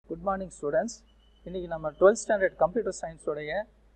good morning students இன்றைக்கி நம்ம twelfth standard computer சயின்ஸோடைய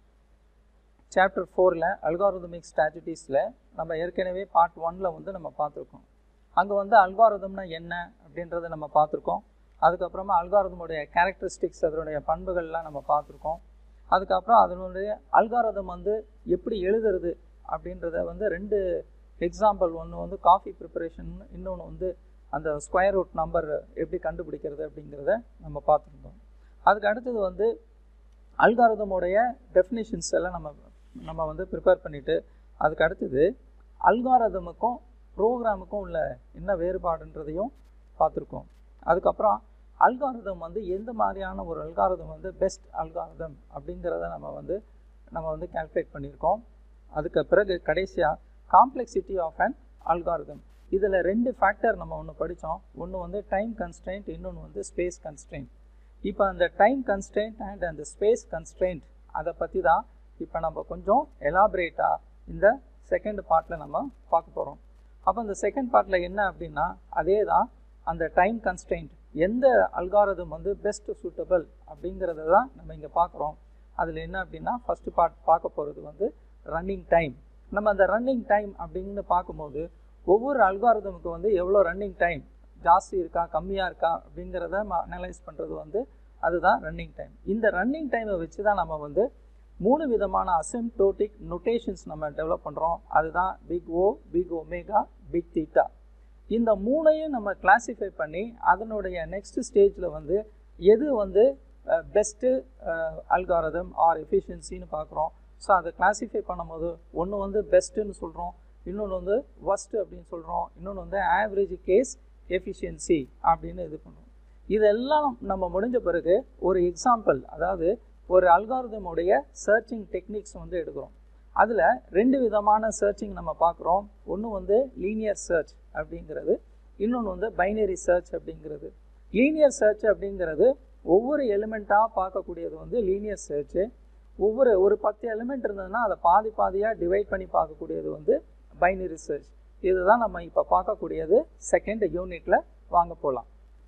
சாப்டர் ஃபோரில் அல்காரதமிக் ஸ்ட்ராட்டஜிஸில் நம்ம ஏற்கனவே பார்ட் ஒனில் வந்து நம்ம பார்த்துருக்கோம் அங்கே வந்து அல்காரதம்னா என்ன அப்படின்றத நம்ம பார்த்துருக்கோம் அதுக்கப்புறமா அல்காரதமுடைய கேரக்டரிஸ்டிக்ஸ் அதனுடைய பண்புகள்லாம் நம்ம பார்த்துருக்கோம் அதுக்கப்புறம் அதனுடைய அல்காரதம் வந்து எப்படி எழுதுறது அப்படின்றத வந்து ரெண்டு எக்ஸாம்பிள் ஒன்று வந்து காஃபி ப்ரிப்பரேஷன் இன்னொன்று வந்து அந்த ஸ்கொயர் ரூட் நம்பர் எப்படி கண்டுபிடிக்கிறது அப்படிங்கிறத நம்ம பார்த்துருந்தோம் அதுக்கு அடுத்தது வந்து அல்காரதமுடைய டெஃபினிஷன்ஸ் எல்லாம் நம்ம நம்ம வந்து ப்ரிப்பேர் பண்ணிவிட்டு அதுக்கு அடுத்தது அல்காரதமுக்கும் ப்ரோக்ராமுக்கும் உள்ள என்ன வேறுபாடுன்றதையும் பார்த்துருக்கோம் அதுக்கப்புறம் அல்காரதம் வந்து எந்த மாதிரியான ஒரு அல்காரதம் வந்து பெஸ்ட் அல்காரதம் அப்படிங்கிறத நம்ம வந்து நம்ம வந்து கால்குலேட் பண்ணியிருக்கோம் அதுக்கு பிறகு கடைசியாக காம்ப்ளெக்சிட்டி ஆஃப் அன் அல்காரதம் இதில் ரெண்டு ஃபேக்டர் நம்ம ஒன்று படித்தோம் ஒன்று வந்து டைம் கன்ஸ்ட்ரெயின்ட் இன்னொன்று வந்து ஸ்பேஸ் கன்ஸ்ட்ரெயின்ட் இப்போ அந்த டைம் கன்ஸ்ட்ரெயின்ட் அண்ட் அந்த ஸ்பேஸ் கன்ஸ்ட்ரெயின்ட் அதை பற்றி தான் இப்போ நம்ம கொஞ்சம் எலாபரேட்டாக இந்த செகண்ட் பார்ட்டில் நம்ம பார்க்க போகிறோம் அப்போ இந்த செகண்ட் பார்ட்டில் என்ன அப்படின்னா அதே தான் அந்த டைம் கன்ஸ்ட்ரெயின்ட் எந்த அல்காரதம் வந்து பெஸ்ட் சூட்டபிள் அப்படிங்கிறத தான் நம்ம இங்கே பார்க்குறோம் அதில் என்ன அப்படின்னா ஃபஸ்ட்டு பார்ட் பார்க்க போகிறது வந்து ரன்னிங் டைம் நம்ம அந்த ரன்னிங் டைம் அப்படின்னு பார்க்கும்போது ஒவ்வொரு அல்காரதமுக்கு வந்து எவ்வளோ ரன்னிங் டைம் ஜாஸ்தி இருக்கா கம்மியாக இருக்கா அப்படிங்கிறத அனலைஸ் பண்ணுறது வந்து அதுதான் ரன்னிங் டைம் இந்த ரன்னிங் டைமை வச்சு தான் நம்ம வந்து மூணு விதமான அசிம்டோட்டிக் நொட்டேஷன்ஸ் நம்ம டெவலப் பண்ணுறோம் அதுதான் big O big omega big theta இந்த மூணையும் நம்ம கிளாஸிஃபை பண்ணி அதனுடைய நெக்ஸ்ட் ஸ்டேஜில் வந்து எது வந்து பெஸ்ட்டு அல்காரதம் ஆர் எஃபிஷியன்சின்னு பார்க்குறோம் ஸோ அதை கிளாஸிஃபை பண்ணும்போது ஒன்று வந்து பெஸ்ட்டுன்னு சொல்கிறோம் இன்னொன்று வந்து ஒஸ்ட் அப்படின்னு சொல்கிறோம் இன்னொன்று வந்து ஆவரேஜ் கேஸ் எஃபிஷியன்சி அப்படின்னு இது பண்ணுறோம் இதெல்லாம் நம்ம முடிஞ்ச பிறகு ஒரு எக்ஸாம்பிள் அதாவது ஒரு அல்காரதமுடைய சர்ச்சிங் டெக்னிக்ஸ் வந்து எடுக்கிறோம் அதில் ரெண்டு விதமான சர்ச்சிங் நம்ம பார்க்குறோம் ஒன்று வந்து லீனியர் சர்ச் அப்படிங்கிறது இன்னொன்று வந்து பைனரி சர்ச் அப்படிங்கிறது லீனியர் சர்ச் அப்படிங்கிறது ஒவ்வொரு எலிமெண்ட்டாக பார்க்கக்கூடியது வந்து லீனியர் சர்ச்சு ஒவ்வொரு ஒரு பத்து எலிமெண்ட் இருந்ததுன்னா அதை பாதி பாதியாக டிவைட் பண்ணி பார்க்கக்கூடியது வந்து பைனரி சர்ச் இதுதான் நம்ம இப்போ பார்க்கக்கூடியது செகண்ட் யூனிட்டில் வாங்க போகலாம்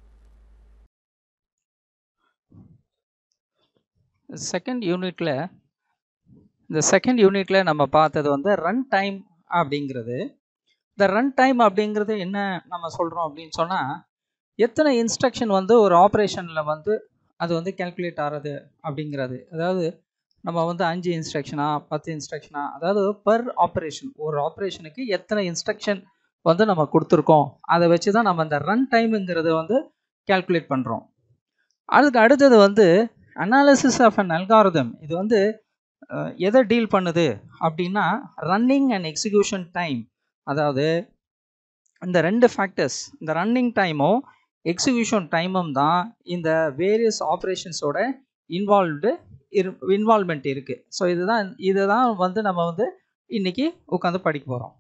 செகண்ட் யூனிட்டில் இந்த செகண்ட் யூனிட்டில் நம்ம பார்த்தது வந்து ரன் டைம் அப்படிங்கிறது இந்த ரன் டைம் அப்படிங்கிறது என்ன நம்ம சொல்கிறோம் அப்படின்னு சொன்னால் எத்தனை இன்ஸ்ட்ரக்ஷன் வந்து ஒரு ஆப்ரேஷனில் வந்து அது வந்து கேல்குலேட் ஆகிறது அப்படிங்கிறது அதாவது நம்ம வந்து அஞ்சு இன்ஸ்ட்ரக்ஷனா பத்து இன்ஸ்ட்ரக்ஷனா அதாவது பர் ஆப்ரேஷன் ஒரு ஆப்ரேஷனுக்கு எத்தனை இன்ஸ்ட்ரக்ஷன் வந்து நம்ம கொடுத்துருக்கோம் அதை வச்சு தான் நம்ம அந்த ரன் டைமுங்கிறத வந்து கேல்குலேட் பண்ணுறோம் அதுக்கு அடுத்தது வந்து அனாலிசிஸ் ஆஃப் அன் அல்காரதம் இது வந்து எதை டீல் பண்ணுது அப்படின்னா ரன்னிங் அண்ட் எக்ஸிக்யூஷன் டைம் அதாவது இந்த ரெண்டு ஃபேக்டர்ஸ் இந்த ரன்னிங் டைமும் எக்ஸிக்யூஷன் டைமும் தான் இந்த வேரியஸ் ஆப்ரேஷன்ஸோட இன்வால்வ்டு இரு இன்வால்மெண்ட் இருக்குது ஸோ இதுதான் இதுதான் வந்து நம்ம வந்து இன்றைக்கி உட்காந்து படிக்க போகிறோம்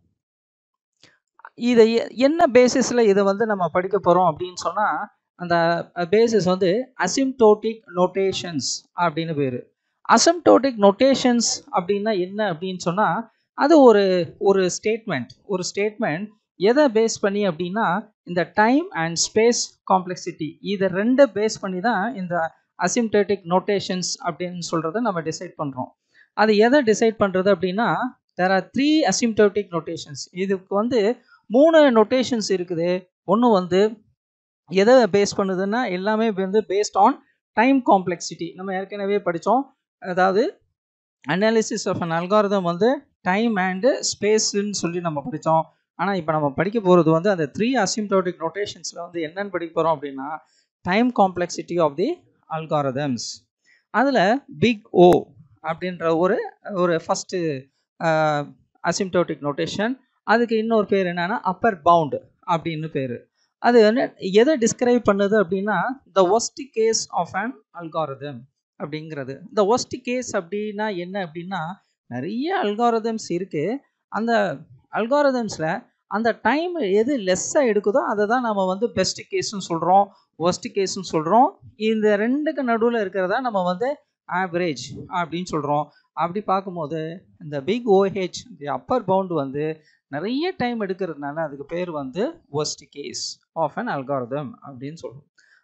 இதை என்ன பேசிஸில் இதை வந்து நம்ம படிக்க போகிறோம் அப்படின்னு சொன்னால் அந்த பேசிஸ் வந்து அசிம்டோட்டிக் நோட்டேஷன்ஸ் அப்படின்னு பேர் அசிம்டோட்டிக் நொட்டேஷன்ஸ் அப்படின்னா என்ன அப்படின்னு சொன்னால் அது ஒரு ஒரு ஸ்டேட்மெண்ட் ஒரு ஸ்டேட்மெண்ட் எதை பேஸ் பண்ணி அப்படின்னா இந்த டைம் அண்ட் ஸ்பேஸ் காம்ப்ளெக்சிட்டி இதை ரெண்டை பேஸ் பண்ணி தான் இந்த அசிம்டோட்டிக் நோட்டேஷன்ஸ் அப்படின்னு சொல்கிறத நம்ம டிசைட் பண்ணுறோம் அது எதை டிசைட் பண்ணுறது அப்படின்னா there are three asymptotic notations இதுக்கு வந்து மூணு நொட்டேஷன்ஸ் இருக்குது ஒன்று வந்து எதை பேஸ் பண்ணுதுன்னா எல்லாமே வந்து பேஸ்ட் ஆன் டைம் காம்ப்ளெக்சிட்டி நம்ம ஏற்கனவே படித்தோம் அதாவது அனாலிசிஸ் ஆஃப் அன் அல்காரதம் வந்து டைம் அண்டு ஸ்பேஸ்ன்னு சொல்லி நம்ம படித்தோம் ஆனால் இப்போ நம்ம படிக்க போகிறது வந்து அந்த த்ரீ அசிம்டோட்டிக் நோட்டேஷன்ஸில் வந்து என்னென்னு படிக்க போகிறோம் அப்படின்னா time complexity of the algorithms அதில் பிக் ஓ அப்படின்ற ஒரு ஒரு ஃபஸ்ட்டு அசிம்டோட்டிக் நோட்டேஷன் அதுக்கு இன்னொரு பேர் என்னென்னா அப்பர் பவுண்டு அப்படின்னு பேர் அது வந்து எதை டிஸ்கிரைப் பண்ணுது அப்படின்னா the worst case of an algorithm அப்படிங்கிறது இந்த ஒஸ்ட் கேஸ் அப்படின்னா என்ன அப்படின்னா நிறைய அல்காரதம்ஸ் இருக்குது அந்த அல்காரதம்ஸில் அந்த டைம் எது லெஸ்ஸாக எடுக்குதோ அதை தான் நம்ம வந்து பெஸ்ட் கேஸ்ன்னு சொல்கிறோம் ஒஸ்ட் கேஸ்ன்னு சொல்கிறோம் இந்த ரெண்டுக்கு நடுவில் இருக்கிறதா நம்ம வந்து ஆவரேஜ் அப்படின்னு சொல்கிறோம் அப்படி பார்க்கும்போது இந்த big oh the upper bound வந்து நிறைய டைம் எடுக்கிறதுனால அதுக்கு பேர் வந்து worst case of an algorithm அப்படின்னு சொல்கிறோம்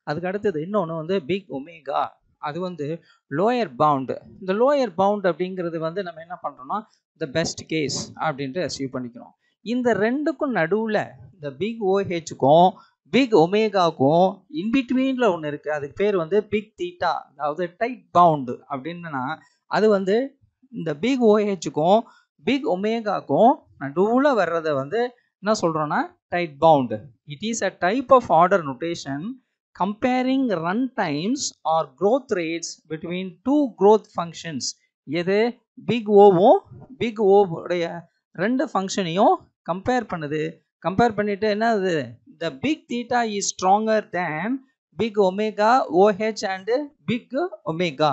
அதுக்கு அடுத்தது இன்னொன்று வந்து பிக் ஒமேகா அது வந்து லோயர் பவுண்டு இந்த லோயர் பவுண்ட் அப்படிங்கிறது வந்து நம்ம என்ன பண்ணுறோம்னா த பெஸ்ட் கேஸ் அப்படின்ட்டு அச்சீவ் பண்ணிக்கிறோம் இந்த ரெண்டுக்கும் நடுவில் இந்த பிக் ஓஹெச்சுக்கும் பிக் ஒமேகாவுக்கும் இன்பிட்வீனில் ஒன்று இருக்குது அதுக்கு பேர் வந்து பிக் தீட்டா அதாவது டைட் பவுண்டு அப்படின்னா அது வந்து இந்த பிக் ஓஹெச்சுக்கும் பிக் ஒமேகாக்கும் நடுவில் வர்றதை வந்து என்ன சொல்கிறோன்னா tight bound it is a type of order notation comparing run times or growth rates between two growth functions எது பிக் ஓவும் பிக் ஓவுடைய ரெண்டு ஃபங்க்ஷனையும் கம்பேர் பண்ணுது கம்பேர் பண்ணிட்டு என்னது the big theta is stronger than big omega oh and big omega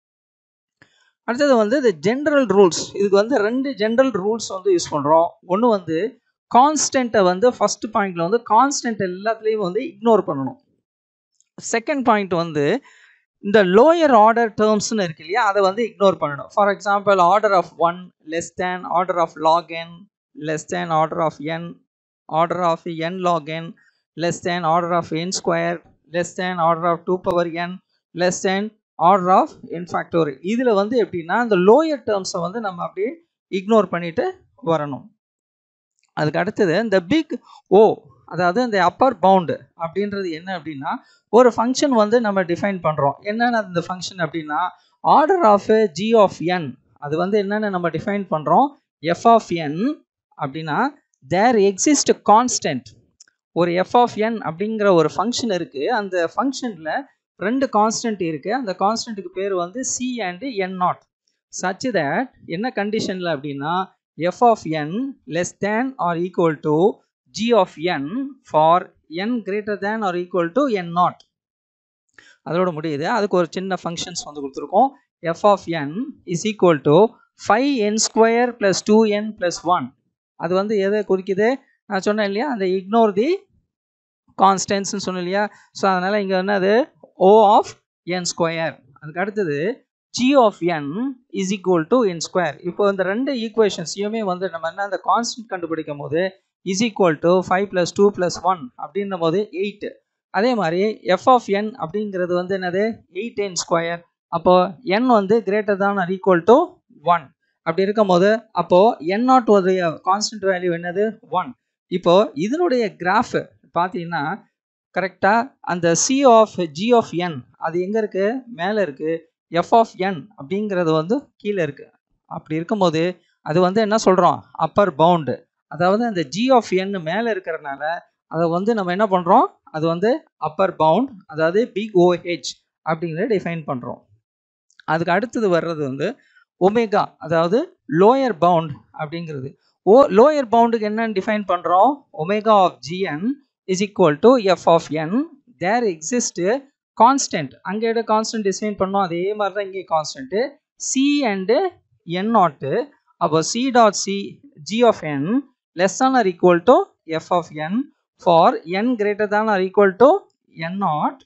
அடுத்தது வந்து இந்த ஜென்ரல் ரூல்ஸ் இதுக்கு வந்து ரெண்டு ஜென்ரல் ரூல்ஸ் வந்து யூஸ் பண்ணுறோம் ஒன்று வந்து கான்ஸ்டண்ட்டை வந்து ஃபர்ஸ்ட் பாயிண்ட்ல வந்து கான்ஸ்டன்ட் எல்லாத்துலேயும் வந்து இக்னோர் பண்ணணும் செகண்ட் பாயிண்ட் வந்து இந்த லோயர் ஆர்டர் டேர்ம்ஸ்னு இருக்கு இல்லையா அதை வந்து இக்னோர் பண்ணணும் for example order of one less than order of log n less than order of n order of n log n less than order of n square less than order of two power n less than order of n factorial இதில் வந்து எப்படின்னா இந்த lower டேர்ம்ஸை வந்து நம்ம அப்படியே ignore பண்ணிட்டு வரணும் அதுக்கு அடுத்தது இந்த பிக் ஓ அதாவது இந்த அப்பர் பவுண்டு அப்படின்றது என்ன அப்படின்னா ஒரு ஃபங்க்ஷன் வந்து நம்ம டிஃபைன் பண்ணுறோம் என்னென்ன அந்த ஃபங்க்ஷன் அப்படின்னா order of g of n அது வந்து என்னென்ன நம்ம டிஃபைன் பண்ணுறோம் எஃப் ஆஃப் என் அப்படின்னா தேர் எக்ஸிஸ்ட் கான்ஸ்டன்ட் ஒரு எஃப் ஆஃப் என் அப்படிங்கிற ஒரு ஃபங்க்ஷன் இருக்குது அந்த ஃபங்க்ஷனில் ரெண்டு கான்ஸ்டன்ட் இருக்குது அந்த கான்ஸ்டன்ட்டுக்கு பேர் வந்து c and n naught such that என்ன கண்டிஷனில் அப்படின்னா f of n less than or equal to g of n for n greater than or equal to n not அதோட முடியுது அதுக்கு ஒரு சின்ன ஃபங்க்ஷன்ஸ் வந்து கொடுத்துருக்கோம் f of n is equal to 5n square plus 2n plus 1 அது வந்து எதை குறிக்குது நான் சொன்னேன் இல்லையா அந்த இக்னோர் தி கான்ஸ்டன்ஸ்னு சொன்னேன் இல்லையா ஸோ அதனால் இங்கே என்னது ஓ ஆஃப் என் ஸ்கொயர் அதுக்கு அடுத்தது g of n is equal to n square இப்போ இந்த ரெண்டு ஈக்குவேஷன்ஸையுமே வந்து நம்ம என்ன அந்த கான்ஸ்டன்ட் கண்டுபிடிக்கும் போது is equal to five plus two plus one அப்படின்னும் போது எயிட் அதே மாதிரி எஃப் ஆஃப் என் அப்படிங்கிறது வந்து என்னது எயிட் என் ஸ்கொயர் அப்போ என் வந்து greater than or equal to one அப்படி இருக்கும் போது அப்போ என் நாட் உடைய கான்ஸ்டன்ட் வேல்யூ என்னது ஒன் இப்போ இதனுடைய கிராஃப் பார்த்தீங்கன்னா கரெக்டாக அந்த c of g of n அது எங்கே இருக்குது மேலே இருக்குது எஃப் ஆஃப் என் அப்படிங்கிறது வந்து கீழே இருக்குது அப்படி இருக்கும்போது அது வந்து என்ன சொல்கிறோம் அப்பர் பவுண்டு அதாவது அந்த ஜி ஆஃப் என் மேலே இருக்கிறனால அதை வந்து நம்ம என்ன பண்ணுறோம் அது வந்து அப்பர் பவுண்ட் அதாவது பிக் ஓஹெச் அப்படிங்கிறத டிஃபைன் பண்ணுறோம் அதுக்கு அடுத்தது வர்றது வந்து ஒமேகா அதாவது லோயர் பவுண்ட் அப்படிங்கிறது ஓ லோயர் பவுண்டுக்கு என்னன்னு டிஃபைன் பண்ணுறோம் omega of g n is equal to f of n there exist constant அங்கே எடு கான்ஸ்டன்ட் டிஃபைன் பண்ணோம் அதே மாதிரி தான் இங்கே constant C and n naught அப்போ c dot c g of n less than or equal to f of n for n greater than or equal to n naught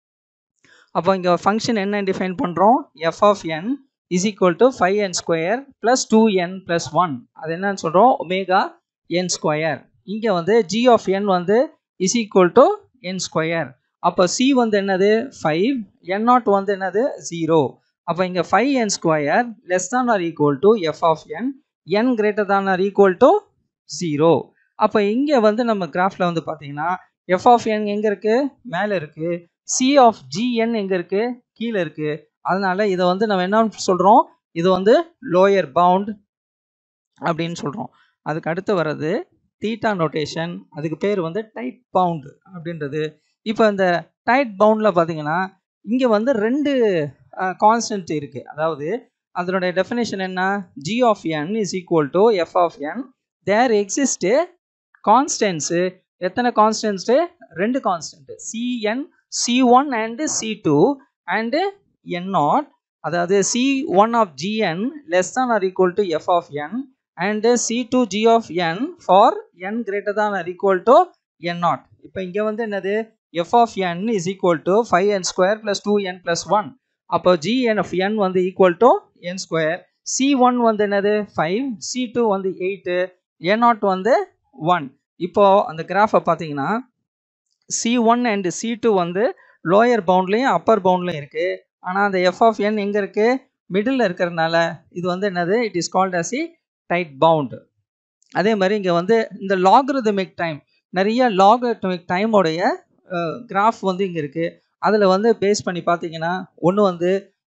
அப்போ இங்கே ஃபங்க்ஷன் என்ன define பண்ணுறோம் f of n is equal to five n square plus two n plus one அது என்னன்னு சொல்கிறோம் omega n square இங்கே வந்து G of n வந்து is equal to n square அப்போ சி வந்து என்னது ஃபைவ் என் நாட் வந்து என்னது ஜீரோ அப்போ இங்கே five n square less than or equal to f of n n greater than or equal to zero அப்போ இங்கே வந்து நம்ம கிராஃபில் வந்து பார்த்தீங்கன்னா எஃப் ஆஃப் என் எங்கே இருக்குது மேலே இருக்குது சி ஆஃப் ஜிஎன் எங்கே இருக்குது கீழே இருக்குது அதனால இதை வந்து நம்ம என்ன சொல்கிறோம் இது வந்து லோயர் பவுண்ட் அப்படின்னு சொல்கிறோம் அதுக்கு அடுத்து வர்றது தீட்டா நோட்டேஷன் அதுக்கு பேர் வந்து டைட் பவுண்ட் அப்படின்றது இப்போ இந்த டைட் பவுண்டில் பார்த்தீங்கன்னா இங்கே வந்து ரெண்டு கான்ஸ்டன்ட் இருக்குது அதாவது அதனுடைய டெஃபினேஷன் என்ன g of n is equal to f of n there exist constants எத்தனை கான்ஸ்டன்ஸு ரெண்டு constant c n c one and c two and n naught அதாவது c one of g n less than or equal to f of n and c two g of n for n greater than or equal to n naught இப்போ இங்கே வந்து என்னது f of n is equal to five n square plus two n plus one அப்போ g n of n வந்து equal to n square c one வந்து என்னது five c two வந்து eight a naught வந்து ஒன் இப்போ அந்த கிராஃபை பார்த்தீங்கன்னா c one and c two வந்து லோயர் பவுண்ட்லேயும் அப்பர் பவுண்ட்லையும் இருக்குது ஆனால் அந்த எஃப் ஆஃப் என் எங்கே இருக்குது மிடில் இருக்கிறதுனால இது வந்து என்னது it is called as a tight bound அதே மாதிரி இங்கே வந்து இந்த லாகரிதமிக் டைம் நிறைய லாகரிதமிக் டைமோடைய கிராஃப் வந்து இங்கே இருக்குது அதில் வந்து பேஸ் பண்ணி பார்த்தீங்கன்னா ஒன்று வந்து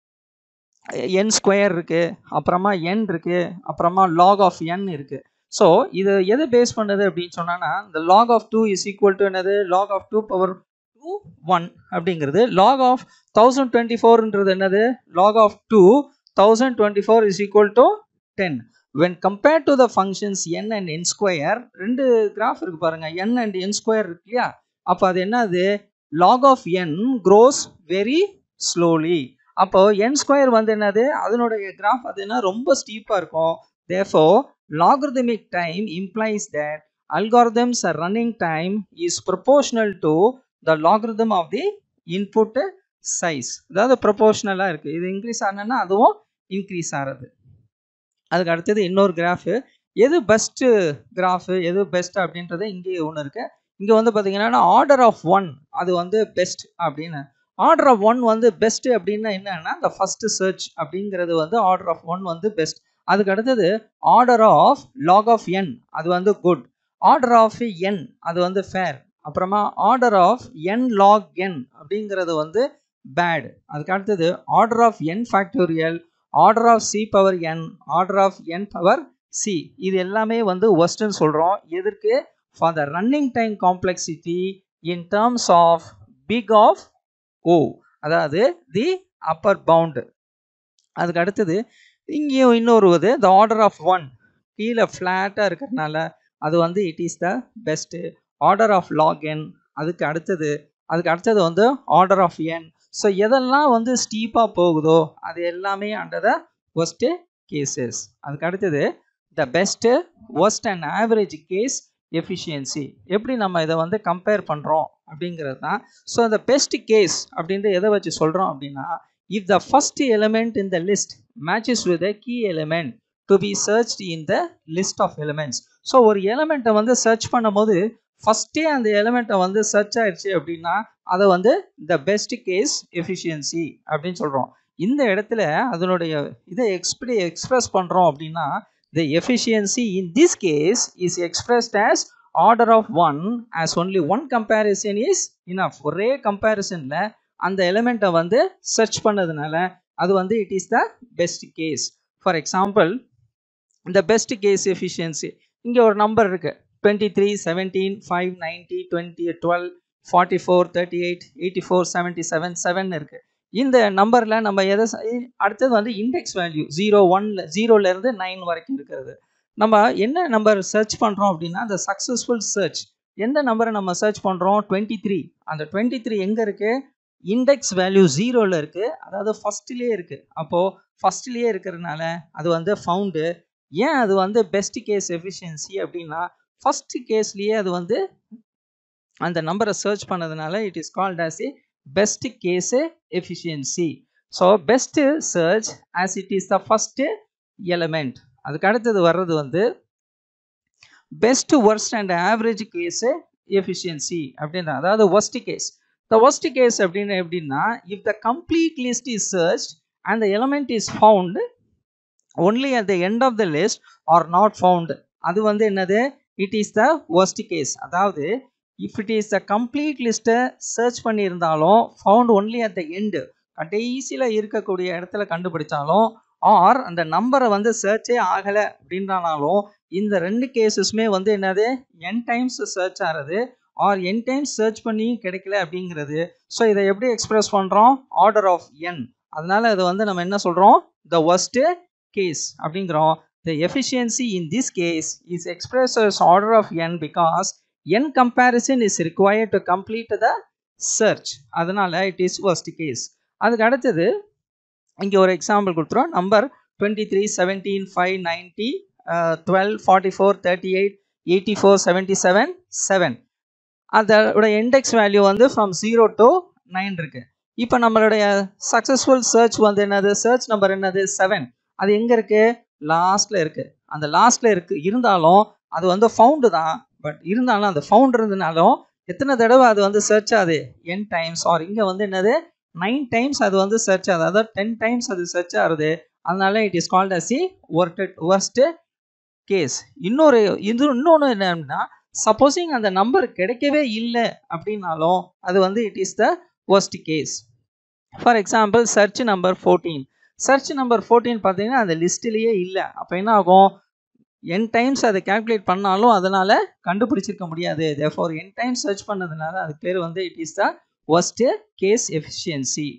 என் ஸ்கொயர் இருக்குது அப்புறமா என் இருக்குது அப்புறமா லாக் ஆஃப் என் இருக்குது ஸோ இது எது பேஸ் பண்ணுது அப்படின்னு சொன்னான்னா இந்த log of two is equal to என்னது log of two power two one அப்படிங்கிறது லாக் ஆஃப் தௌசண்ட் டுவெண்ட்டி ஃபோர்ன்றது என்னது log of two thousand twenty four is equal to ten when compared to the functions n and n square ரெண்டு graph இருக்கு பாருங்க என் and n square இருக்கு இல்லையா அப்போ அது என்னது log of n grows very slowly அப்போ என் ஸ்கொயர் வந்து என்னது அதனுடைய கிராஃப் அது என்ன ரொம்ப ஸ்டீப்பாக இருக்கும் தேஃபோ logarithmic time implies that algorithms are running time is proportional to the logarithm of the input size அதாவது ப்ரொபோஷனலாக இருக்குது இது இன்க்ரீஸ் ஆனா அதுவும் இன்க்ரீஸ் ஆகிறது அதுக்கு அடுத்தது இன்னொரு கிராஃபு எது பெஸ்ட்டு கிராஃபு எது பெஸ்ட் அப்படின்றது இங்கே ஒன்று இருக்கு இங்கே வந்து பார்த்தீங்கன்னா ஆர்டர் ஆஃப் ஒன் அது வந்து பெஸ்ட் அப்படின்னு ஆர்டர் ஆஃப் ஒன் வந்து பெஸ்ட் அப்படின்னா என்னன்னா இந்த ஃபர்ஸ்ட் சர்ச் அப்படிங்கிறது வந்து ஆர்டர் ஆஃப் ஒன் வந்து பெஸ்ட் அதுக்கு அடுத்தது order of log of n அது வந்து குட் ஆர்டர் ஆஃப் என் அது வந்து ஃபேர் அப்புறமா order of n log n அப்படிங்கிறது வந்து பேட் அதுக்கு அடுத்தது order of n factorial order of c power n order of n power c இது எல்லாமே வந்து ஒஸ்ட்னு சொல்கிறோம் எதற்கு for the running time complexity in terms of big of O அதாவது தி அப்பர் பவுண்டு அதுக்கு அடுத்தது இங்கேயும் இன்னொரு இது த ஆர்டர் ஆஃப் ஒன் கீழே ஃப்ளாட்டாக இருக்கிறதுனால அது வந்து it is the best order of log n அதுக்கு அடுத்தது அதுக்கு அடுத்தது வந்து ஆர்டர் ஆஃப் என் ஸோ எதெல்லாம் வந்து ஸ்டீப்பாக போகுதோ அது எல்லாமே அண்டர் த ஒஸ்ட்டு கேசஸ் அதுக்கு அடுத்தது the best worst and average case efficiency எப்படி நம்ம இதை வந்து கம்பேர் பண்ணுறோம் அப்படிங்கிறது தான் ஸோ அந்த பெஸ்ட் கேஸ் அப்படின்ட்டு எதை வச்சு சொல்கிறோம் அப்படின்னா if the first element in the list matches with the key element to be searched in the list of elements so ஒரு எலிமெண்ட்டை வந்து சர்ச் பண்ணும்போது ஃபஸ்ட்டே அந்த எலிமெண்ட்டை வந்து சர்ச் ஆயிடுச்சு அப்படின்னா அதை வந்து த பெஸ்ட் கேஸ் எஃபிஷியன்சி அப்படின்னு சொல்கிறோம் இந்த இடத்துல அதனுடைய இதை எக்ஸ்பிரி எக்ஸ்பிரஸ் பண்ணுறோம் அப்படின்னா the efficiency in this case is expressed as order of one as only one comparison is enough ஒரே கம்பேரிசனில் அந்த எலிமெண்ட்டை வந்து சர்ச் பண்ணதுனால அது வந்து it is the best case for example இந்த பெஸ்ட் கேஸ் எஃபிஷியன்சி இங்கே ஒரு நம்பர் இருக்கு twenty three seventeen five ninety twenty twelve forty four thirty eight eighty four seventy seven seven இருக்கு இந்த நம்பரில் நம்ம எதை அடுத்தது வந்து இண்டெக்ஸ் வேல்யூ ஜீரோ ஒன்ல ஜீரோலேருந்து நைன் வரைக்கும் இருக்கிறது நம்ம என்ன நம்பர் சர்ச் பண்ணுறோம் அப்படின்னா அந்த சக்ஸஸ்ஃபுல் சர்ச் எந்த நம்பரை நம்ம சர்ச் பண்ணுறோம் டுவெண்ட்டி த்ரீ அந்த டுவெண்ட்டி த்ரீ எங்கே இருக்குது இண்டெக்ஸ் வேல்யூ ஜீரோவில் இருக்குது அதாவது ஃபஸ்ட்லேயே இருக்குது அப்போது ஃபஸ்ட்லேயே இருக்கிறதுனால அது வந்து ஃபவுண்டு ஏன் அது வந்து பெஸ்ட் கேஸ் எஃபிஷியன்சி அப்படின்னா ஃபஸ்ட் கேஸ்லேயே அது வந்து அந்த நம்பரை சர்ச் பண்ணதுனால it is called as a best case efficiency so best search as it is the first element அதுக்கு அடுத்தது வர்றது வந்து best worst and average case efficiency அப்படின்ற அதாவது worst case the worst case அப்படின்னு எப்படின்னா if the complete list is search and the element is found only at the end of the list R not found அது வந்து என்னது it is the worst case அதாவது if it is the complete லிஸ்ட்டை search பண்ணியிருந்தாலும் found only at the end கடைசியில் இருக்கக்கூடிய இடத்துல கண்டுபிடிச்சாலும் R அந்த நம்பரை வந்து சர்ச்சே ஆகலை அப்படின்றாலும் இந்த ரெண்டு கேசஸுமே வந்து என்னது என் டைம்ஸ் சர்ச் ஆகிறது ஆர் என் டைம்ஸ் சர்ச் பண்ணி கிடைக்கல அப்படிங்கிறது ஸோ இதை எப்படி எக்ஸ்பிரஸ் பண்ணுறோம் ஆர்டர் ஆஃப் என் அதனால இதை வந்து நம்ம என்ன சொல்கிறோம் த ஒஸ்ட்டு கேஸ் அப்படிங்கிறோம் the efficiency in this case is express order of n because n comparison is required to complete the search அதனால இட் இஸ் ஒஸ்ட் கேஸ் அதுக்கு அடுத்தது இங்கே ஒரு எக்ஸாம்பிள் கொடுத்துரும் number twenty three seventeen five ninety twelve forty four thirty eight eighty four seventy seven seven அதோட index value வந்து from zero to nine இருக்கு இப்போ நம்மளுடைய சக்ஸஸ்ஃபுல் சர்ச் வந்து என்னது சர்ச் நம்பர் என்னது செவன் அது எங்கே இருக்கு லாஸ்ட்ல இருக்கு அந்த லாஸ்ட்ல இருக்கு இருந்தாலும் அது வந்து ஃபவுண்டு தான் பட் இருந்தாலும் அந்த ஃபவுண்ட் இருந்தனாலும் எத்தனை தடவை அது வந்து சர்ச் ஆகுது என் டைம்ஸ் ஆர் இங்கே வந்து என்னது நைன் டைம்ஸ் அது வந்து சர்ச் ஆகுது அதாவது டென் டைம்ஸ் அது சர்ச் ஆகுது அதனால it is called as the worded worst case இன்னொரு இது இன்னொன்று என்னன்னா சப்போஸிங் அந்த நம்பர் கிடைக்கவே இல்லை அப்படின்னாலும் அது வந்து it is the worst case for example search number fourteen search number fourteen பார்த்தீங்கன்னா அந்த லிஸ்ட்லேயே இல்லை அப்போ என்ன ஆகும் என் டைம்ஸ் அதை கால்குலேட் பண்ணாலும் அதனால் கண்டுபிடிச்சிருக்க முடியாது தேர்ஃபார் என் டைம்ஸ் சர்ச் பண்ணதுனால அது பேர் வந்து it is the worst case efficiency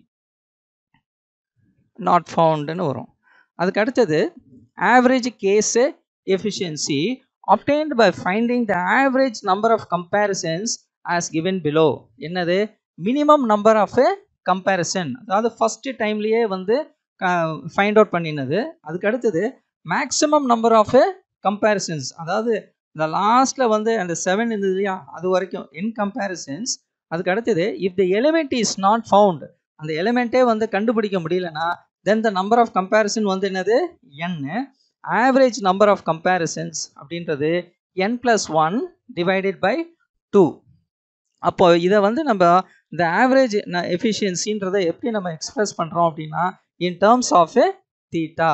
not ஃபவுண்டுன்னு வரும் அதுக்கு அடுத்தது average case efficiency obtained by finding the average number of comparisons as given below என்னது மினிமம் நம்பர் ஆஃப் கம்பேரிசன் அதாவது ஃபஸ்ட்டு டைம்லேயே வந்து ஃபைண்ட் அவுட் பண்ணினது அதுக்கு அடுத்தது மேக்ஸிமம் நம்பர் ஆஃப் கம்பேரிசன்ஸ் அதாவது இந்த லாஸ்ட்டில் வந்து அந்த செவன் இருந்தது இல்லையா அது வரைக்கும் இன் கம்பேரிசன்ஸ் அதுக்கு அடுத்தது if the element is not found அந்த எலிமெண்ட்டே வந்து கண்டுபிடிக்க முடியலன்னா then the number of comparison வந்து என்னது n average number of comparisons அப்படின்றது n plus one divided by two அப்போ இதை வந்து நம்ம இந்த ஆவரேஜ் எஃபிஷியன்சின்றதை எப்படி நம்ம எக்ஸ்பிரஸ் பண்ணுறோம் அப்படின்னா in terms of a theta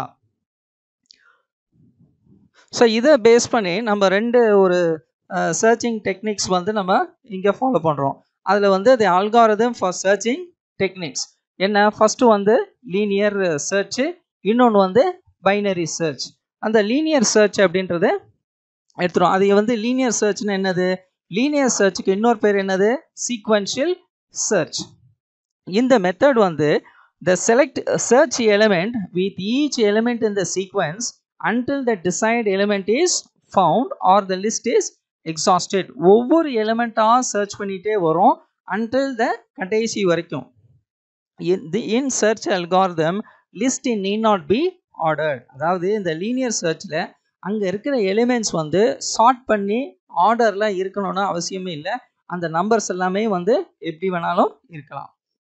so இதை பேஸ் பண்ணி நம்ம ரெண்டு ஒரு சர்ச்சிங் டெக்னிக்ஸ் வந்து நம்ம இங்கே ஃபாலோ பண்ணுறோம் அதில் வந்து the algorithm for searching techniques என்ன ஃபஸ்ட்டு வந்து லீனியர் சர்ச்சு இன்னொன்று வந்து பைனரி சர்ச் அந்த லீனியர் சர்ச் அப்படின்றத எடுத்துரும் அது வந்து லீனியர் சர்ச்னு என்னது லீனியர் சர்ச்சுக்கு இன்னொரு பேர் என்னது சீக்வன்ஷியல் சர்ச் இந்த மெத்தட் வந்து the select search element with each element in the sequence until the decide element is found or the list is exhausted ஒவ்வொரு எலிமெண்ட்டாக சர்ச் பண்ணிகிட்டே வரும் அன்டில் த கடைசி வரைக்கும் in search algorithm list in need not B ordered அதாவது இந்த linear சர்ச்சில் அங்கே இருக்கிற எலிமெண்ட்ஸ் வந்து சார்ட் பண்ணி ஆர்டரில் இருக்கணும்னு அவசியமே இல்லை அந்த நம்பர்ஸ் எல்லாமே வந்து எப்படி வேணாலும் இருக்கலாம்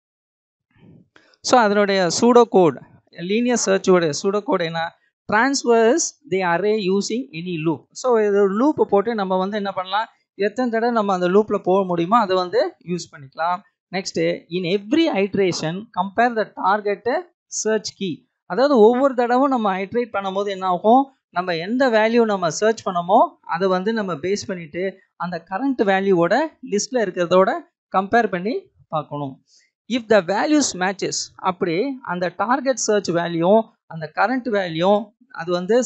ஸோ அதனுடைய சூடோ கோட் லீனியர் சர்ச்சோட சூடோ கோட் என்ன transverse the array using any loop so இது லூப்பை போட்டு நம்ம வந்து என்ன பண்ணலாம் எத்தனை தடவை நம்ம அந்த லூப்பில் போக முடியுமோ அதை வந்து யூஸ் பண்ணிக்கலாம் next in every iteration compare the target search key அதாவது ஒவ்வொரு தடவும் நம்ம ஹைட்ரேட் பண்ணும்போது என்ன ஆகும் நம்ம எந்த வேல்யூ நம்ம சர்ச் பண்ணமோ அதை வந்து நம்ம பேஸ் பண்ணிட்டு அந்த கரண்ட் வேல்யூவோட லிஸ்ட்டில் இருக்கிறதோட கம்பேர் பண்ணி பார்க்கணும் இஃப் த வேல்யூஸ் மேட்சஸ் அப்படி அந்த டார்கெட் சர்ச் வேல்யூ அந்த கரண்ட் வேல்யூ அது வந்து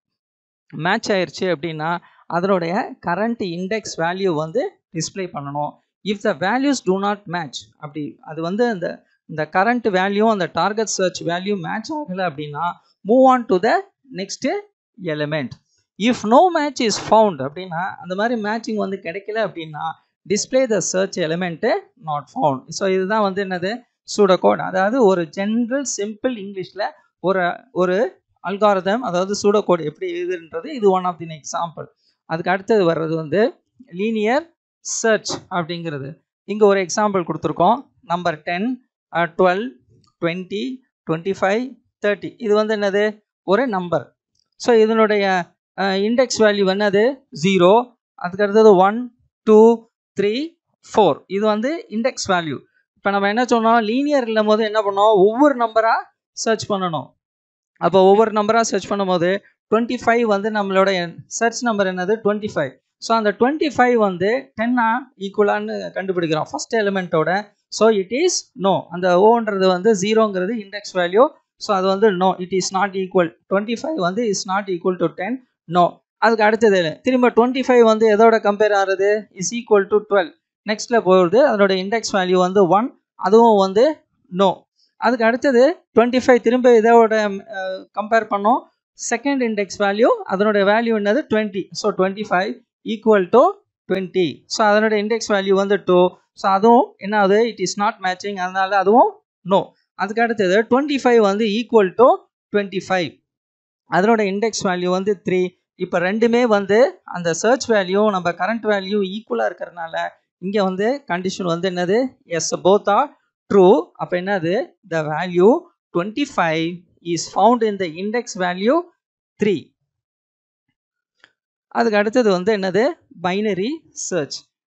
மேட்ச் ஆயிடுச்சு அப்படின்னா அதனுடைய கரண்ட் இண்டெக்ஸ் வேல்யூ வந்து டிஸ்பிளே பண்ணணும் if the values do not match அப்படி அது வந்து அந்த இந்த கரண்ட் வேல்யூ அந்த டார்கெட் சர்ச் வேல்யூ மேட்ச் ஆகலை அப்படின்னா move on to the next element if no match is found அப்படின்னா அந்த மாதிரி மேட்சிங் வந்து கிடைக்கல அப்படின்னா display the search element not found so இதுதான் வந்து என்னது சூடோகோட் அதாவது ஒரு ஜென்ரல் சிம்பிள் இங்கிலீஷில் ஒரு ஒரு அல்காரதம் அதாவது சூடோகோட் எப்படி எழுதுன்றது இது ஒன் ஆஃப் தி எக்ஸாம்பிள் அதுக்கு அடுத்தது வர்றது வந்து லீனியர் சர்ச் அப்படிங்கிறது இங்கே ஒரு எக்ஸாம்பிள் கொடுத்துருக்கோம் number ten twelve twenty twenty five thirty இது வந்து என்னது ஒரு நம்பர் ஸோ இதனுடைய இண்டெக்ஸ் வேல்யூ என்னது ஜீரோ அதுக்கு அடுத்தது ஒன் டூ த்ரீ ஃபோர் இது வந்து இண்டெக்ஸ் வேல்யூ இப்போ நம்ம என்ன சொன்னோம் லீனியர் இல்லாம போது என்ன பண்ணோம் ஒவ்வொரு நம்பராக சர்ச் பண்ணணும் அப்போ ஒவ்வொரு நம்பராக சர்ச் பண்ணும்போது டுவெண்ட்டி ஃபைவ் வந்து நம்மளோட சர்ச் நம்பர் என்னது டுவெண்ட்டி ஃபைவ் ஸோ அந்த டுவெண்ட்டி ஃபைவ் வந்து டென்னா ஈக்குவலான்னு கண்டுபிடிக்கிறோம் ஃபர்ஸ்ட் எலிமெண்ட்டோட ஸோ இட் இஸ் நோ அந்த ஓன்றது வந்து ஜீரோங்கிறது இண்டெக்ஸ் வேல்யூ ஸோ அது வந்து no it is not equal twenty five வந்து is not equal to ten no அதுக்கு அடுத்தது திரும்ப டுவெண்ட்டி ஃபைவ் வந்து எதோட கம்பேர் ஆகுது இஸ் ஈக்குவல் டு டுவெல் நெக்ஸ்ட்டில் போகுது அதோட இண்டெக்ஸ் வேல்யூ வந்து ஒன் அதுவும் வந்து நோ அதுக்கு அடுத்தது டுவெண்ட்டி ஃபைவ் திரும்ப இதோட கம்பேர் பண்ணோம் செகண்ட் இண்டெக்ஸ் வேல்யூ அதனுடைய வேல்யூ என்னது twenty so twenty five equal to twenty so அதனோட இண்டெக்ஸ் வேல்யூ வந்து டூ ஸோ அதுவும் என்ன ஆகுது இட் இஸ் நாட் மேட்சிங் அதனால அதுவும் நோ அதுக்கு அடுத்தது டுவெண்ட்டி ஃபைவ் வந்து ஈக்குவல் டு டுவெண்ட்டி ஃபைவ் அதனோட இண்டெக்ஸ் வேல்யூ வந்து த்ரீ இப்போ ரெண்டுமே வந்து அந்த சர்ச் வேல்யூ நம்ம கரண்ட் வேல்யூ ஈக்குவலாக இருக்கிறதுனால இங்கே வந்து கண்டிஷன் வந்து என்னது எஸ் போத் ஆர் ட்ரூ அப்போ என்னது the value twenty five is found in the index value three அதுக்கு அடுத்தது வந்து என்னது பைனரி சர்ச்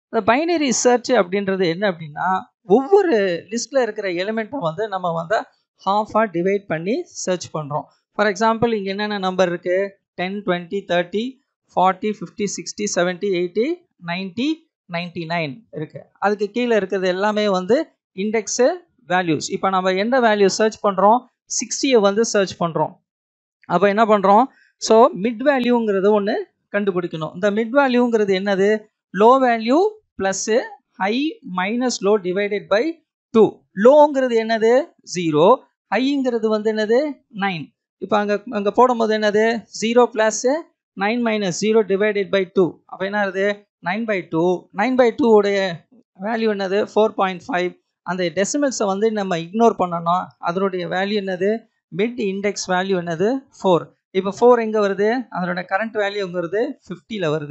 இந்த பைனரி சர்ச் அப்படின்றது என்ன அப்படின்னா ஒவ்வொரு லிஸ்ட்டில் இருக்கிற எலிமெண்ட்டை வந்து நம்ம வந்து ஹாஃபாக டிவைட் பண்ணி சர்ச் பண்ணுறோம் ஃபார் எக்ஸாம்பிள் இங்கே என்னென்ன நம்பர் இருக்குது ten twenty thirty forty fifty sixty seventy eighty ninety ninety nine இருக்குது அதுக்கு கீழே இருக்கிறது எல்லாமே வந்து இண்டெக்ஸு வேல்யூஸ் இப்போ நம்ம எந்த வேல்யூ சர்ச் பண்ணுறோம் சிக்ஸ்டியை வந்து சர்ச் பண்ணுறோம் அப்போ என்ன பண்ணுறோம் ஸோ மிட் வேல்யூங்கிறது ஒன்று கண்டுபிடிக்கணும் இந்த மிட் வேல்யூங்கிறது என்னது low value plus high minus low divided by two லோங்கிறது என்னது ஜீரோ ஹைங்கிறது வந்து என்னது நைன் இப்போ அங்கே அங்கே போடும்போது என்னது zero plus nine minus zero divided by two அப்போ என்ன ஆகுது nine by two nine by two உடைய வேல்யூ என்னது ஃபோர் பாயிண்ட் ஃபைவ் அந்த டெசிமல்ஸை வந்து நம்ம இக்னோர் பண்ணணும் அதனுடைய வேல்யூ என்னது மிட் இண்டெக்ஸ் வேல்யூ என்னது ஃபோர் இப்போ ஃபோர் எங்கே வருது அதனோட கரண்ட் வேல்யூ எங்கே வருது ஃபிஃப்டியில் வருது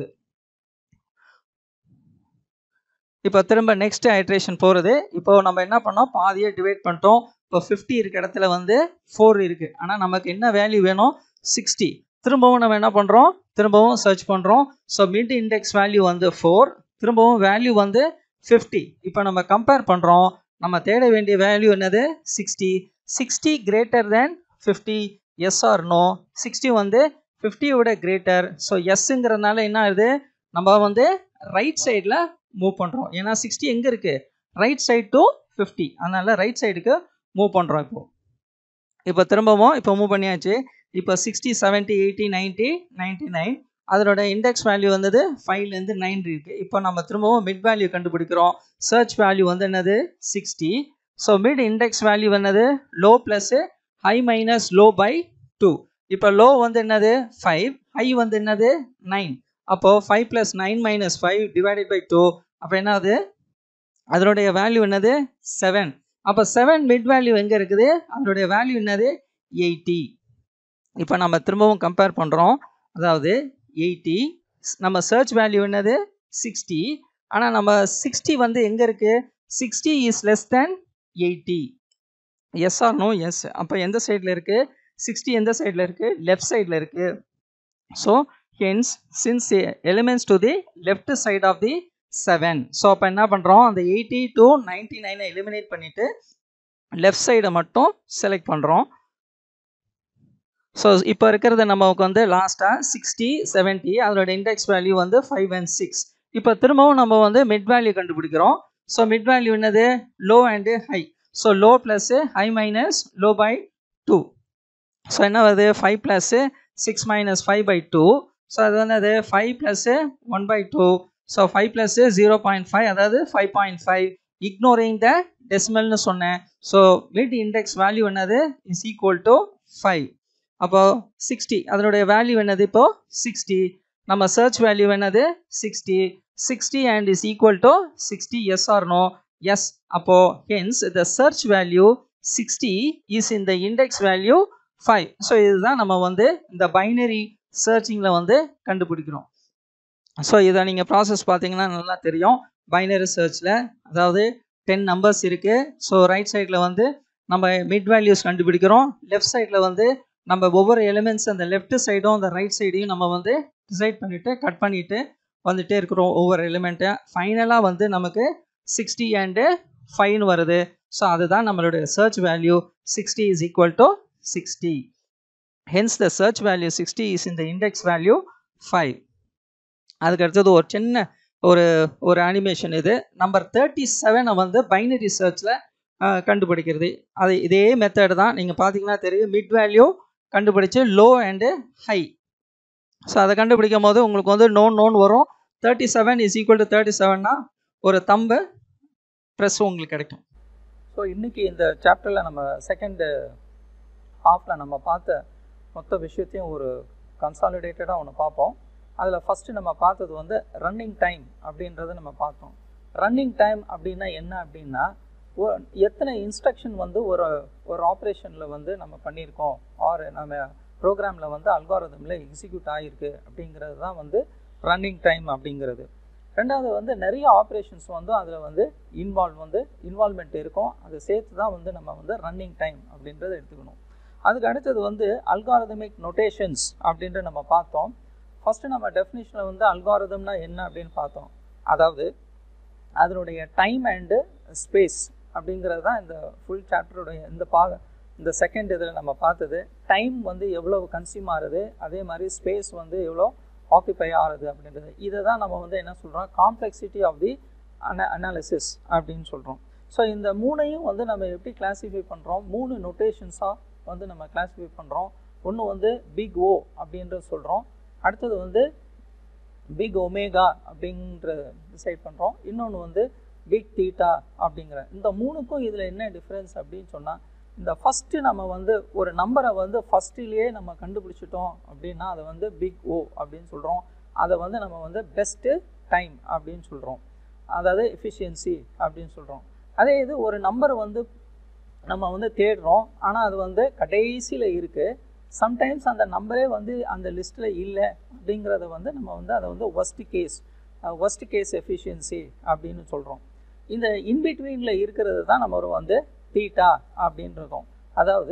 இப்போ திரும்ப நெக்ஸ்ட் ஹைட்ரேஷன் போகிறது இப்போ நம்ம என்ன பண்ணோம் பாதியை டிவைட் பண்ணிட்டோம் இப்போ ஃபிஃப்டி இருக்க இடத்துல வந்து ஃபோர் இருக்குது ஆனால் நமக்கு என்ன வேல்யூ வேணும் சிக்ஸ்டி திரும்பவும் நம்ம என்ன பண்ணுறோம் திரும்பவும் சர்ச் பண்ணுறோம் ஸோ மிட் இண்டெக்ஸ் வேல்யூ வந்து ஃபோர் திரும்பவும் வேல்யூ வந்து ஃபிஃப்டி இப்போ நம்ம கம்பேர் பண்ணுறோம் நம்ம தேட வேண்டிய வேல்யூ என்னது sixty sixty greater than fifty yes or no sixty வந்து ஃபிஃப்டியோட கிரேட்டர் ஸோ எஸ்ஸுங்கிறதுனால என்ன ஆகுது நம்ம வந்து ரைட் சைடில் மூவ் பண்ணுறோம் ஏன்னா சிக்ஸ்டி எங்கே இருக்குது ரைட் சைட் டு ஃபிஃப்டி அதனால் ரைட் சைடுக்கு மூவ் பண்ணுறோம் இப்போ இப்போ திரும்பவும் இப்போ மூவ் பண்ணியாச்சு இப்போ sixty seventy eighty ninety ninety nine அதனோட இண்டெக்ஸ் வேல்யூ வந்தது ஃபைவ்லேருந்து நைன் இருக்குது இப்போ நம்ம திரும்பவும் மிட் வேல்யூ கண்டுபிடிக்கிறோம் சர்ச் வேல்யூ வந்து என்னது sixty so mid index value என்னது low plus high minus low by two இப்போ லோ வந்து என்னது ஃபைவ் ஹை வந்து என்னது நைன் அப்போது five plus nine minus five divided by two அப்போ என்னது அதனுடைய வேல்யூ என்னது செவன் அப்போ செவன் மிட் வேல்யூ எங்கே இருக்குது அதனுடைய வேல்யூ என்னது எயிட்டி இப்போ நம்ம திரும்பவும் கம்பேர் பண்ணுறோம் அதாவது எயிட்டி நம்ம சர்ச் வேல்யூ என்னது சிக்ஸ்டி ஆனால் நம்ம சிக்ஸ்டி வந்து எங்கே இருக்குது sixty is less than eighty yes or no yes அப்போ எந்த சைடில் இருக்குது சிக்ஸ்டி எந்த சைடில் இருக்குது லெஃப்ட் சைடில் இருக்குது so hence since elements to the left side of the seven so அப்போ என்ன பண்ணுறோம் அந்த எயிட்டி டு நைன்டி நைனை எலிமினேட் பண்ணிவிட்டு லெஃப்ட் சைடை மட்டும் செலக்ட் பண்ணுறோம் ஸோ இப்போ இருக்கிறது நமக்கு வந்து லாஸ்ட்டாக சிக்ஸ்டி செவன்ட்டி அதோட இண்டெக்ஸ் வேல்யூ வந்து ஃபைவ் அண்ட் சிக்ஸ் இப்போ திரும்பவும் நம்ம வந்து மிட் வேல்யூ கண்டுபிடிக்கிறோம் ஸோ மிட் வேல்யூ என்னது low and high so low plus high minus low by two so என்ன வருது five plus six minus five by two so அது வந்து அது five plus one by two so five plus zero point five அதாவது five point five ignoring the டெசிமல்னு சொன்னேன் so mid index value என்னது is equal to five அப்போ sixty அதனுடைய value என்னது இப்போ சிக்ஸ்டி நம்ம சர்ச் வேல்யூ என்னது sixty sixty and is equal to sixty yes or no yes அப்போ hence the search value sixty is இந்த இண்டெக்ஸ் வேல்யூ ஃபைவ் ஸோ இதுதான் நம்ம வந்து இந்த பைனரி சர்ச்சிங்கில் வந்து கண்டுபிடிக்கிறோம் ஸோ இதை நீங்கள் ப்ராசஸ் பார்த்தீங்கன்னா நல்லா தெரியும் பைனரி சர்ச்சில் அதாவது டென் நம்பர்ஸ் இருக்குது ஸோ ரைட் சைடில் வந்து நம்ம மிட் வேல்யூஸ் கண்டுபிடிக்கிறோம் லெஃப்ட் சைடில் வந்து நம்ம ஒவ்வொரு எலிமெண்ட்ஸ் அந்த லெஃப்ட் சைடும் அந்த ரைட் சைடையும் நம்ம வந்து டிசைட் பண்ணிவிட்டு கட் பண்ணிவிட்டு வந்துகிட்டே இருக்கிறோம் ஒவ்வொரு எலிமெண்ட்டை ஃபைனலாக வந்து நமக்கு சிக்ஸ்டி அண்டு ஃபைன் வருது ஸோ அதுதான் நம்மளுடைய search value sixty is equal to sixty hence the search value sixty is இந்த இண்டெக்ஸ் வேல்யூ ஃபைவ் அதுக்கு அடுத்தது ஒரு சின்ன ஒரு ஒரு அனிமேஷன் இது நம்பர் தேர்ட்டி செவனை வந்து பைனரி சர்ச்சில் கண்டுபிடிக்கிறது அது இதே மெத்தட் தான் நீங்கள் பார்த்தீங்கன்னா தெரியும் மிட் வேல்யூ கண்டுபிடிச்சு லோ அண்டு ஹை ஸோ அதை கண்டுபிடிக்கும் போது உங்களுக்கு வந்து நோன் நோன் வரும் thirty seven is equal to thirty செவன்னா ஒரு தம்பு ப்ரெஸ் உங்களுக்கு கிடைக்கும் ஸோ இன்றைக்கி இந்த சாப்டரில் நம்ம செகண்டு ஹாஃபில் நம்ம பார்த்த மொத்த விஷயத்தையும் ஒரு கன்சாலிடேட்டடாக ஒன்று பார்ப்போம் அதில் ஃபஸ்ட்டு நம்ம பார்த்தது வந்து ரன்னிங் டைம் அப்படின்றத நம்ம பார்த்தோம் ரன்னிங் டைம் அப்படின்னா என்ன அப்படின்னா எத்தனை இன்ஸ்ட்ரக்ஷன் வந்து ஒரு ஒரு ஆப்ரேஷனில் வந்து நம்ம பண்ணியிருக்கோம் ஆர் நம்ம ப்ரோக்ராமில் வந்து அல்காரதமில் எக்ஸிக்யூட் ஆகிருக்கு அப்படிங்கிறது தான் வந்து ரன்னிங் டைம் அப்படிங்கிறது ரெண்டாவது வந்து நிறைய ஆப்ரேஷன்ஸ் வந்து அதில் வந்து இன்வால்வ் வந்து இன்வால்மெண்ட் இருக்கும் அதை சேர்த்து தான் வந்து நம்ம வந்து ரன்னிங் டைம் அப்படின்றத எடுத்துக்கணும் அதுக்கு அடுத்தது வந்து அல்காரதமிக் நொட்டேஷன்ஸ் அப்படின்ற நம்ம பார்த்தோம் ஃபஸ்ட்டு நம்ம டெஃபினிஷனில் வந்து அல்காரதம்னா என்ன அப்படின்னு பார்த்தோம் அதாவது அதனுடைய டைம் அண்டு ஸ்பேஸ் அப்படிங்கிறது தான் இந்த ஃபுல் சாப்டருடைய இந்த பா இந்த செகண்ட் இதில் நம்ம பார்த்தது டைம் வந்து எவ்வளோ கன்சியூம் ஆகுது அதே மாதிரி ஸ்பேஸ் வந்து எவ்வளோ ஆக்குப்பை ஆகுது அப்படின்றது இதை தான் நம்ம வந்து என்ன சொல்கிறோம் காம்ப்ளெக்சிட்டி ஆஃப் தி அன அனாலிசிஸ் அப்படின்னு சொல்கிறோம் ஸோ இந்த மூணையும் வந்து நம்ம எப்படி கிளாஸிஃபை பண்ணுறோம் மூணு நொட்டேஷன்ஸாக வந்து நம்ம கிளாஸிஃபை பண்ணுறோம் ஒன்று வந்து பிக் ஓ அப்படின்றது சொல்கிறோம் அடுத்தது வந்து பிக் ஒமேகா அப்படின்ற டிசைட் பண்ணுறோம் இன்னொன்று வந்து பிக் தீட்டா அப்படிங்கிற இந்த மூணுக்கும் இதில் என்ன டிஃப்ரென்ஸ் அப்படின்னு சொன்னால் இந்த ஃபஸ்ட்டு நம்ம வந்து ஒரு நம்பரை வந்து ஃபஸ்ட்டிலேயே நம்ம கண்டுபிடிச்சிட்டோம் அப்படின்னா அதை வந்து பிக் ஓ அப்படின்னு சொல்கிறோம் அதை வந்து நம்ம வந்து பெஸ்ட்டு டைம் அப்படின்னு சொல்கிறோம் அதாவது எஃபிஷியன்சி அப்படின்னு சொல்கிறோம் அதே இது ஒரு நம்பர் வந்து நம்ம வந்து தேடுறோம் ஆனால் அது வந்து கடைசியில் இருக்குது சம்டைம்ஸ் அந்த நம்பரே வந்து அந்த லிஸ்ட்டில் இல்லை அப்படிங்கிறத வந்து நம்ம வந்து அதை வந்து worst case worst case efficiency அப்படின்னு சொல்கிறோம் இந்த இன்பிட்வீனில் இருக்கிறது தான் நம்ம ஒரு வந்து தீட்டா அப்படின்றதும் அதாவது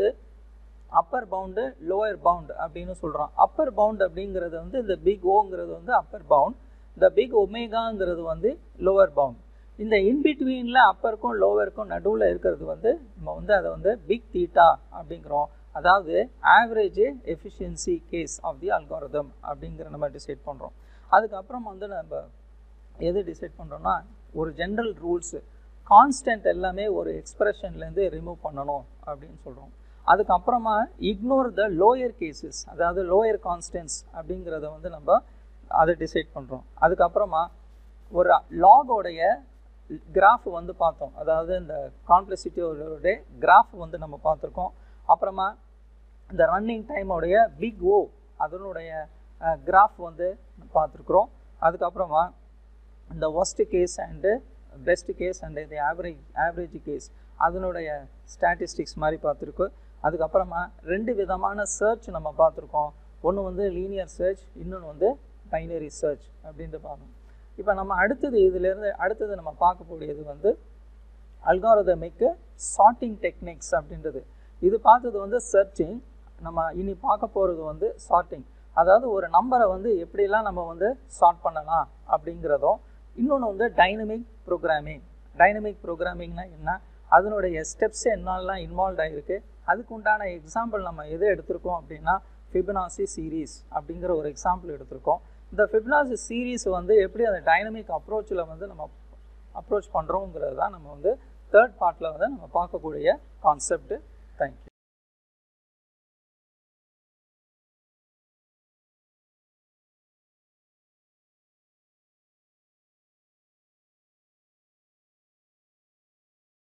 அப்பர் பவுண்டு லோயர் பவுண்ட் அப்படின்னு சொல்கிறோம் அப்பர் பவுண்ட் அப்படிங்கிறது வந்து இந்த பிக் ஓங்கிறது வந்து அப்பர் பவுண்ட் இந்த பிக் ஒமேகாங்கிறது வந்து லோவர் பவுண்ட் இந்த இன்பிட்வீனில் அப்பருக்கும் லோவருக்கும் நடுவில் இருக்கிறது வந்து நம்ம வந்து அதை வந்து பிக் தீட்டா அப்படிங்கிறோம் அதாவது average efficiency case of the algorithm அப்படிங்கிற நம்ம டிசைட் பண்ணுறோம் அதுக்கப்புறம் வந்து நம்ம எது டிசைட் பண்ணுறோம்னா ஒரு ஜென்ரல் ரூல்ஸு கான்ஸ்டன்ட் எல்லாமே ஒரு எக்ஸ்பிரஷன்லேருந்து ரிமூவ் பண்ணணும் அப்படின்னு சொல்கிறோம் அதுக்கப்புறமா இக்னோர் த லோயர் கேசஸ் அதாவது லோயர் கான்ஸ்டன்ஸ் அப்படிங்கிறத வந்து நம்ம அதை டிசைட் பண்ணுறோம் அதுக்கப்புறமா ஒரு லாகோடைய கிராஃப் வந்து பார்த்தோம் அதாவது இந்த காம்ப்ளெக்சிட்டியோட கிராஃப் வந்து நம்ம பார்த்துருக்கோம் அப்புறமா இந்த ரன்னிங் டைமோடைய பிக் ஓ அதனுடைய கிராஃப் வந்து பார்த்துருக்குறோம் அதுக்கப்புறமா இந்த worst case and best case and இது ஆவரேஜ் ஆவரேஜ் கேஸ் அதனுடைய ஸ்டாட்டிஸ்டிக்ஸ் மாதிரி பார்த்துருக்கோம் அதுக்கப்புறமா ரெண்டு விதமான சர்ச் நம்ம பார்த்துருக்கோம் ஒன்று வந்து லீனியர் சர்ச் இன்னொன்று வந்து பைனரி சர்ச் அப்படின்ட்டு பார்க்கணும் இப்போ நம்ம அடுத்தது இதிலேருந்து அடுத்தது நம்ம பார்க்கக்கூடியது வந்து அல்காரதமிக்கு சார்ட்டிங் டெக்னிக்ஸ் அப்படின்றது இது பார்த்தது வந்து சர்ச்சிங் நம்ம இனி பார்க்க போகிறது வந்து சார்ட்டிங் அதாவது ஒரு நம்பரை வந்து எப்படிலாம் நம்ம வந்து சார்ட் பண்ணலாம் அப்படிங்கிறதும் இன்னொன்று வந்து டைனமிக் ப்ரோக்ராமிங் டைனமிக் ப்ரோக்ராமிங்னா என்ன அதனுடைய ஸ்டெப்ஸ் என்னெல்லாம் இன்வால்வ் ஆகிருக்கு அதுக்கு உண்டான எக்ஸாம்பிள் நம்ம எது எடுத்திருக்கோம் அப்படின்னா ஃபிபனாசி சீரீஸ் அப்படிங்கிற ஒரு எக்ஸாம்பிள் எடுத்திருக்கோம் இந்த ஃபிபனாசி சீரீஸ் வந்து எப்படி அந்த டைனமிக் அப்ரோச்சில் வந்து நம்ம அப்ரோச் பண்ணுறோங்கிறது தான் நம்ம வந்து தேர்ட் பார்ட்டில் வந்து நம்ம பார்க்கக்கூடிய கான்செப்ட் தேங்க்யூ